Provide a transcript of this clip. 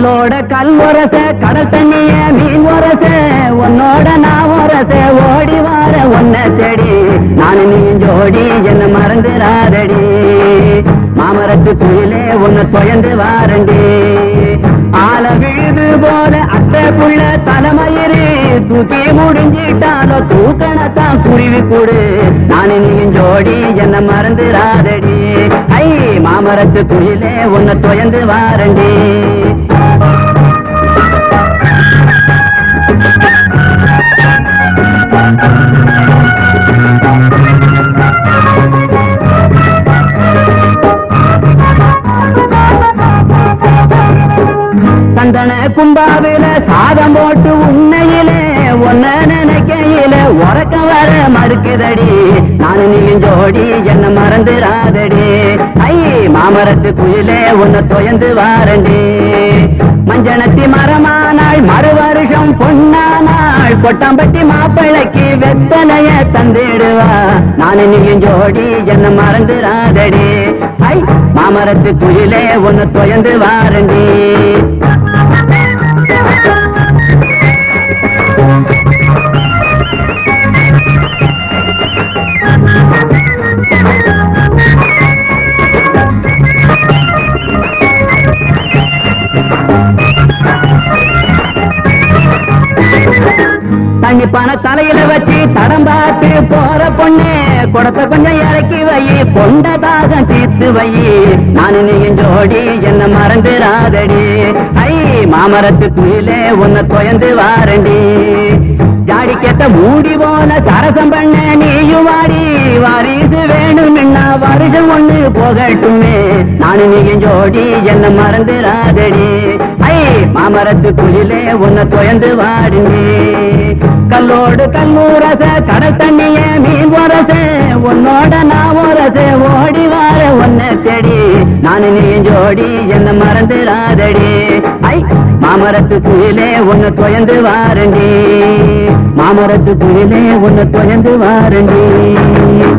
கல்லோட கல் உரச கடல் தண்ணிய மீன் உரச உன்னோட நான் உரச ஓடி வார ஒன்ன தேடி நான் நீ ஜோடி என்ன மறந்துடாதடி மாமரத்து குயிலே உன்னை தொயந்து வாரண்டி ஆல விழுது போல அத்தை புள்ள தலைமயிறு தூக்கி முடிஞ்சிட்டாலோ தூக்கணத்தான் குருவி கூடு நான் நீ ஜோடி என்ன மறந்துடாதடி ஐ மாமரத்து குயிலே உன்னை தொயந்து வாரண்டி சந்தன கும்பாவில சாதம் போட்டு உன்னையிலே ஒன்ன நினைக்கையில உறக்க வர மறுக்குதடி நான் நீயும் ஜோடி என்ன மறந்துடாதடி ஐ மாமரத்து குயிலே உன்னை தொயந்து வாரண்டி மஞ்சனத்தி மரமானாள் மறு வருஷம் பொன்னானாள் கொட்டாம்பட்டி மாப்பிள்ளைக்கு வெத்தலைய தந்திடுவா நான் நீயும் ஜோடி என்ன மறந்துடாதடி ஐ மாமரத்து குயிலே உன்னை தொயந்து வாரண்டி தண்ணி பண தலையில வச்சு தடம் பார்த்து போற பொண்ணு குடத்தை கொஞ்சம் இறக்கி வை பொண்ட தாகம் தீர்த்து வை நானு நீயும் ஜோடி என்ன மறந்துடாதடி ஐ மாமரத்து துயிலே உன்னை தொயந்து வாரண்டி ஜாடி கேட்ட மூடி போன சரசம் பண்ண நீயும் வாடி வாரிசு வேணும்னா வருஷம் ஒண்ணு போகட்டுமே நானு நீயும் ஜோடி என்ன மறந்துடாதடி ஐ மாமரத்து குயிலே உன்னை தொயந்து வாடுங்க கல்லோடு கல்லூரச கடல் தண்ணிய மீன் உரச உன்னோட நான் உரச ஓடி வார ஒன்ன தேடி நானு நீ ஜோடி என்ன மறந்துடாதடி ஐ மாமரத்து குயிலே உன்னை தொயந்து வாரண்டி மாமரத்து குயிலே உன்னை தொயந்து வாரண்டி